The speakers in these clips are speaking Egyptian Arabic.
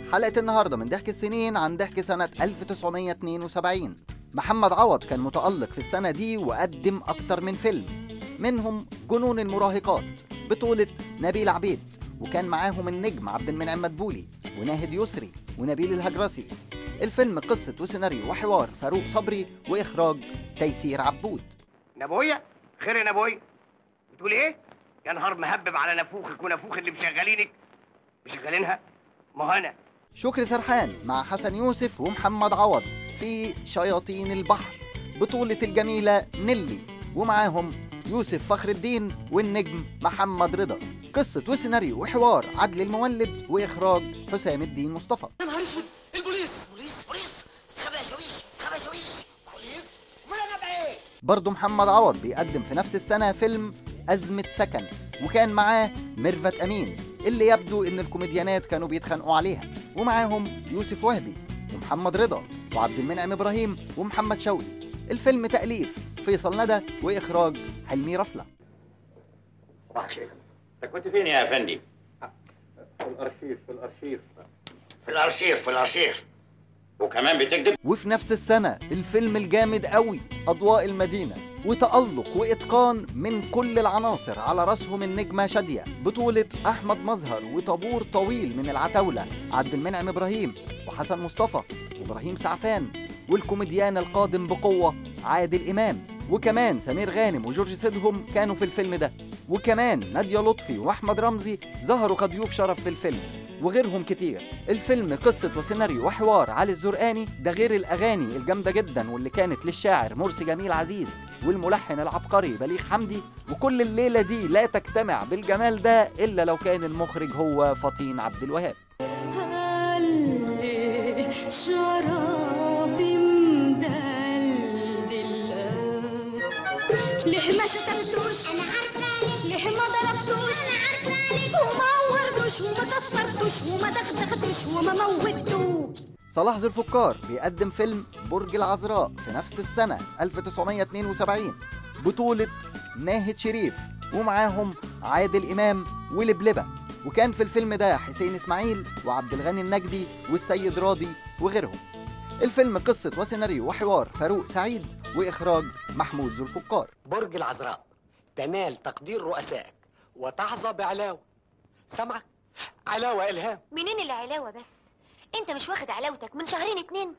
حلقة النهاردة من ضحك السنين عن ضحك سنة 1972 محمد عوض كان متألق في السنة دي وقدم أكتر من فيلم منهم جنون المراهقات بطولة نبيل عبيد وكان معاهم النجم عبد المنعم مدبولي وناهد يسري ونبيل الهجرسي الفيلم قصة وسيناريو وحوار فاروق صبري وإخراج تيسير عبود نبوية خير يا نبوية بتقول ايه يا نهار مهبب على نافوخك ونافوخ اللي مشغلينك مشغلينها ما هو انا شكري سرحان مع حسن يوسف ومحمد عوض في شياطين البحر بطولة الجميلة نيلي ومعاهم يوسف فخر الدين والنجم محمد رضا قصة وسيناريو وحوار عدل المولد وإخراج حسام الدين مصطفى يا نهار اسود البوليس بوليس بوليس استخبى يا شويش استخبى يا شويش بوليس امال انا بقى ايه برضه محمد عوض بيقدم في نفس السنة فيلم أزمة سكن وكان معاه ميرفت أمين اللي يبدو إن الكوميديانات كانوا بيتخانقوا عليها ومعاهم يوسف وهبي ومحمد رضا وعبد المنعم إبراهيم ومحمد شوقي الفيلم تأليف فيصل ندى وإخراج حلمي رفلة صباح الخير انت كنت فين يا افندي؟ في الارشيف في الارشيف في الارشيف في الارشيف وكمان بتكذب وفي نفس السنة الفيلم الجامد قوي أضواء المدينة وتألق وإتقان من كل العناصر على رأسهم النجمة شادية بطولة أحمد مظهر وطابور طويل من العتاولة عبد المنعم إبراهيم وحسن مصطفى وإبراهيم سعفان والكوميديان القادم بقوة عادل إمام وكمان سمير غانم وجورج سيدهم كانوا في الفيلم ده وكمان نادية لطفي وأحمد رمزي ظهروا كضيوف شرف في الفيلم وغيرهم كتير الفيلم قصة وسيناريو وحوار علي الزرقاني ده غير الأغاني الجامدة جدا واللي كانت للشاعر مرسي جميل عزيز والملحن العبقري بليغ حمدي وكل الليلة دي لا تجتمع بالجمال ده إلا لو كان المخرج هو فطين عبد الوهاب هلي شرابي مدلدل ليه ما شتمتوش انا عارفه ليه ما ضربتوش انا عارفه وما عورتوش وما كسرتوش وما دغدغتوش وما موتوش صلاح ذو الفكار بيقدم فيلم برج العذراء في نفس السنة 1972 بطولة ناهد شريف ومعاهم عادل إمام ولبلبة وكان في الفيلم ده حسين إسماعيل وعبد الغني النجدي والسيد راضي وغيرهم الفيلم قصة وسيناريو وحوار فاروق سعيد وإخراج محمود ذو الفكار برج العذراء تنال تقدير رؤسائك وتحظى بعلاوة سامعك علاوة إلهام منين العلاوه بس انت مش واخد علاوتك من شهرين اتنين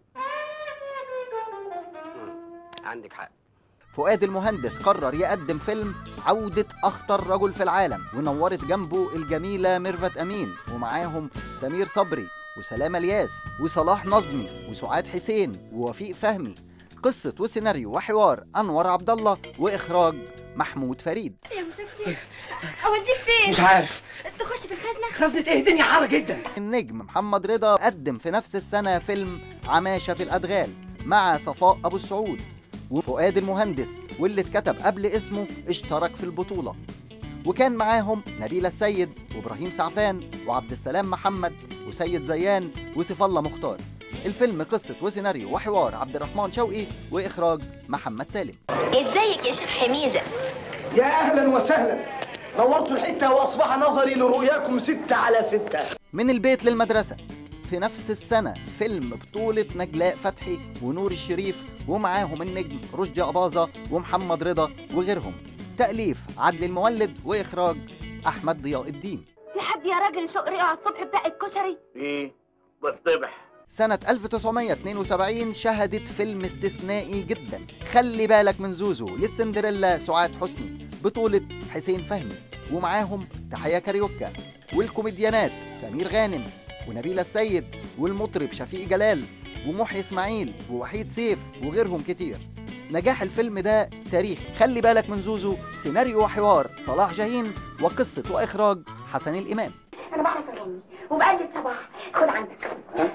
عندك حق فؤاد المهندس قرر يقدم فيلم عودة أخطر رجل في العالم ونورت جنبه الجميلة ميرفت أمين ومعاهم سمير صبري وسلامة الياس وصلاح نظمي وسعاد حسين ووفيق فهمي قصة وسيناريو وحوار أنور عبد الله وإخراج محمود فريد يا مسكتي اوديك فين مش عارف تخش في الخزنه خزنة ايه الدنيا حارة جدا النجم محمد رضا قدم في نفس السنة فيلم عماشة في الأدغال مع صفاء أبو السعود وفؤاد المهندس واللي اتكتب قبل اسمه اشترك في البطولة وكان معاهم نبيلة السيد وإبراهيم سعفان وعبد السلام محمد وسيد زيان وسيف الله مختار الفيلم قصة وسيناريو وحوار عبد الرحمن شوقي وإخراج محمد سالم ازيك يا شيخ حميزه يا اهلا وسهلا نورت الحته واصبح نظري لرؤياكم ستة على ستة من البيت للمدرسة في نفس السنة فيلم بطولة نجلاء فتحي ونور الشريف ومعاهم النجم رشدي أباظة ومحمد رضا وغيرهم تأليف عدل المولد وإخراج أحمد ضياء الدين في حد يا راجل يسوق ريقه على الصبح بتاع الكشري ايه بصطبح سنة 1972 شهدت فيلم استثنائي جدا خلي بالك من زوزو للسندريلا سعاد حسني بطولة حسين فهمي ومعاهم تحية كاريوكا والكوميديانات سمير غانم ونبيلة السيد والمطرب شفيق جلال ومحيي اسماعيل ووحيد سيف وغيرهم كتير نجاح الفيلم ده تاريخ خلي بالك من زوزو سيناريو وحوار صلاح جاهين وقصة وإخراج حسن الإمام انا بعرف اغني وبقلد صباح خد عندك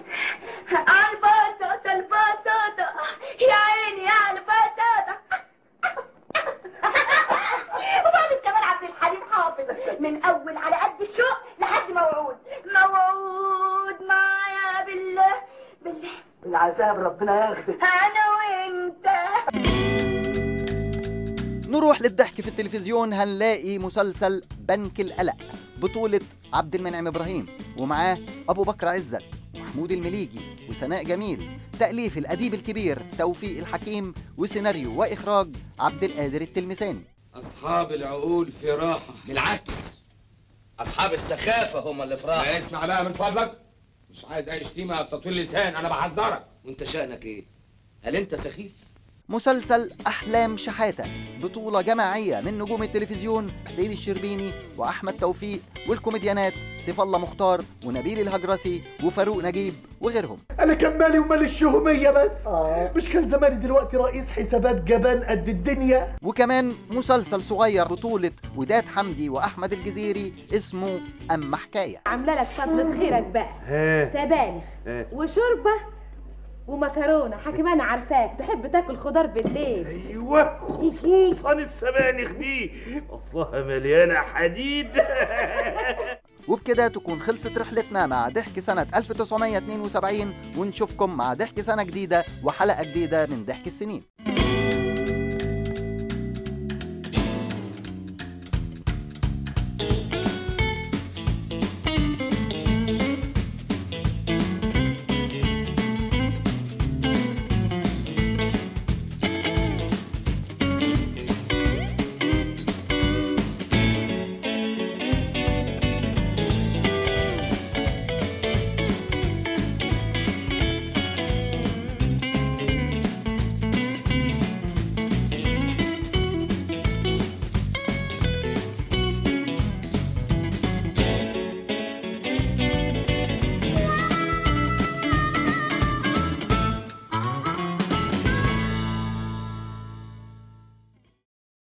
البساطة البساطة يا عيني يا البساطة وبعدين كمان عبد الحليم حافظ من اول على قد الشوق لحد موعود موعود معايا بالله بالله العذاب ربنا ياخدك انا وانت نروح للضحك في التلفزيون هنلاقي مسلسل بنك القلق بطولة عبد المنعم إبراهيم ومعاه أبو بكر عزت محمود المليجي وسناء جميل تأليف الأديب الكبير توفيق الحكيم وسيناريو وإخراج عبد القادر التلمساني اصحاب العقول في راحه بالعكس اصحاب السخافه هم اللي في راحه لا اسمع بقى من فضلك مش عايز اي شتيمه او تطويل لسان انا بحذرك وانت شأنك ايه هل انت سخيف مسلسل أحلام شحاتة بطولة جماعية من نجوم التلفزيون حسين الشربيني وأحمد توفيق والكوميديانات سيف الله مختار ونبيل الهجرسي وفاروق نجيب وغيرهم انا كان مالي ومال الشهوميه بس مش كان زماني دلوقتي رئيس حسابات جبان قد الدنيا وكمان مسلسل صغير بطولة وداد حمدي وأحمد الجزيري اسمه أما حكاية عامله لك فضلة خيرك بقى سبانخ وشوربه ومكرونه حكيم انا عارفاك تحب تاكل خضار بالليل ايوه خصوصا السبانخ دي اصلها مليانه حديد وبكده تكون خلصت رحلتنا مع ضحك سنة 1972 ونشوفكم مع ضحك سنة جديدة وحلقة جديدة من ضحك السنين